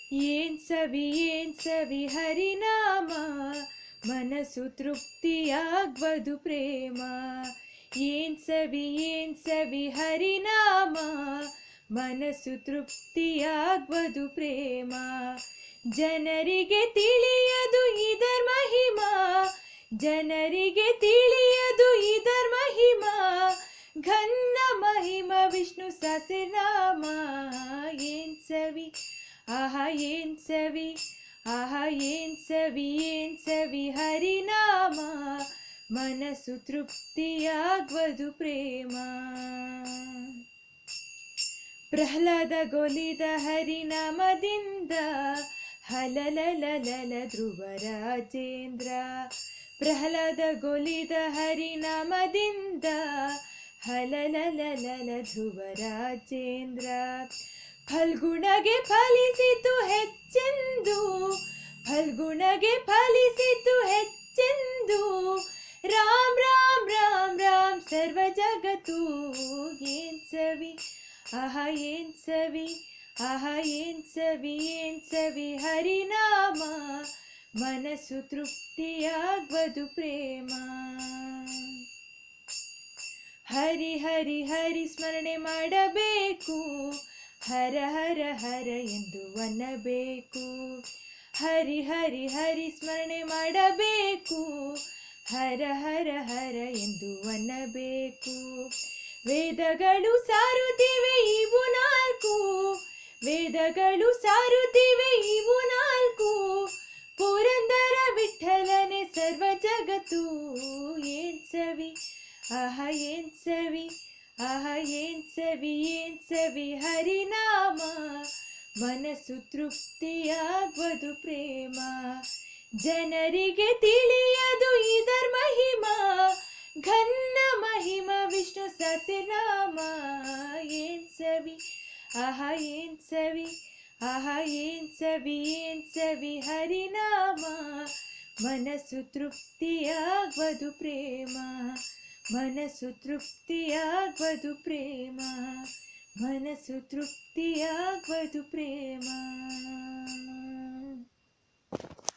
ಏನ್ ಸವಿ ಏನ್ ಸವಿ ಹರಿನಾಮ ಮನಸ್ಸು ತೃಪ್ತಿಯಾಗ್ವದು ಪ್ರೇಮ ಏನ್ ಸವಿ ಏನ್ ಸವಿ ಹರಿನಾಮ ಮನಸ್ಸು ತೃಪ್ತಿಯಾಗ್ವದು ಪ್ರೇಮ ಜನರಿಗೆ ತಿಳಿಯದು ಇದರ ಮಹಿಮಾ ಜನರಿಗೆ ತಿಳಿಯದು ಇದರ ಮಹಿಮಾ ಘನ್ನ ಮಹಿಮ ವಿಷ್ಣು ಸಹಸ್ರನಾಮ ಏನ್ ಸವಿ ಆಹಾ ಏನ್ ಸವಿ ಆಹಾ ಏನ್ ಸವಿ ಏನ್ ಸವಿ ಹರಿನಾಮ ಮನಸ್ಸು ತೃಪ್ತಿಯಾಗ್ವದು ಪ್ರೇಮ ಪ್ರಹ್ಲಾದ ಗೊಲಿದ ಹರಿನಾಮದಿಂದ ಹಲಲಲಲಲ ಧ್ರುವರಾಜೇಂದ್ರ ಪ್ರಹ್ಲಾದ ಗೊಲಿದ ಹರಿನಾಮದಿಂದ ಹಲಲಲಲಲ ಧ್ರುವರಾಜೇಂದ್ರ ಫಲ್ಗುಣಗೆ ಫಲಿಸಿತು ಹೆಚ್ಚೆಂದು ಫಲ್ಗುಣಗೆ ಫಲಿಸಿತು ಹೆಚ್ಚೆಂದು ರಾಮ್ ರಾಮ್ ರಾಮ್ ರಾಮ್ ಸರ್ವ ಜಗತ್ತು ಏನ್ ಸವಿ ಆಹಾ ಏನ್ ಸವಿ ಆಹಾ ಏನ್ ಸವಿ ಏನ್ ಸವಿ ಹರಿನಾಮ ಮನಸ್ಸು ತೃಪ್ತಿಯಾಗ್ವದು ಪ್ರೇಮ ಹರಿ ಹರಿ ಹರಿ ಸ್ಮರಣೆ ಮಾಡಬೇಕು ಹರ ಹರ ಹರ ಎಂದು ಅನ್ನಬೇಕು ಹರಿ ಹರಿ ಹರಿ ಸ್ಮರಣೆ ಮಾಡಬೇಕು ಹರ ಹರ ಹರ ಎಂದು ಅನ್ನಬೇಕು ವೇದಗಳು ಸಾರುತ್ತಿವೆ ಇವು ನಾಲ್ಕು ವೇದಗಳು ಸಾರುತ್ತಿವೆ ಇವು ನಾಲ್ಕು ಪುರಂದರ ವಿಠಲನೆ ಸರ್ವ ಜಗತ್ತು ಏನ್ ಸವಿ ಆಹಾ ಏನ್ ಸವಿ ಆಹಾ ಏನ್ ಸವಿ ಏನ್ ಸವಿ ಹರಿನಾಮ ಮನಸ್ಸು ತೃಪ್ತಿಯಾಗ್ವದು ಪ್ರೇಮ ಜನರಿಗೆ ತಿಳಿಯದು ಇದರ ಮಹಿಮಾ ಘನ್ನ ಮಹಿಮ ವಿಷ್ಣು ಸಹಸ್ರನಾಮ ಏನ್ ಸವಿ ಆಹಾ ಏನ್ ಸವಿ ಆಹಾ ಏನ್ ಸವಿ ಏನ್ ಸವಿ ಹರಿನಾಮ ಮನಸ್ಸು ತೃಪ್ತಿಯಾಗ್ವದು ಪ್ರೇಮ ಮನಸ್ಸು ತೃಪ್ತಿಯಾಗ್ವದು ಪ್ರೇಮ ಮನಸ್ಸು ತೃಪ್ತಿಯಾಗ್ವದು ಪ್ರೇಮ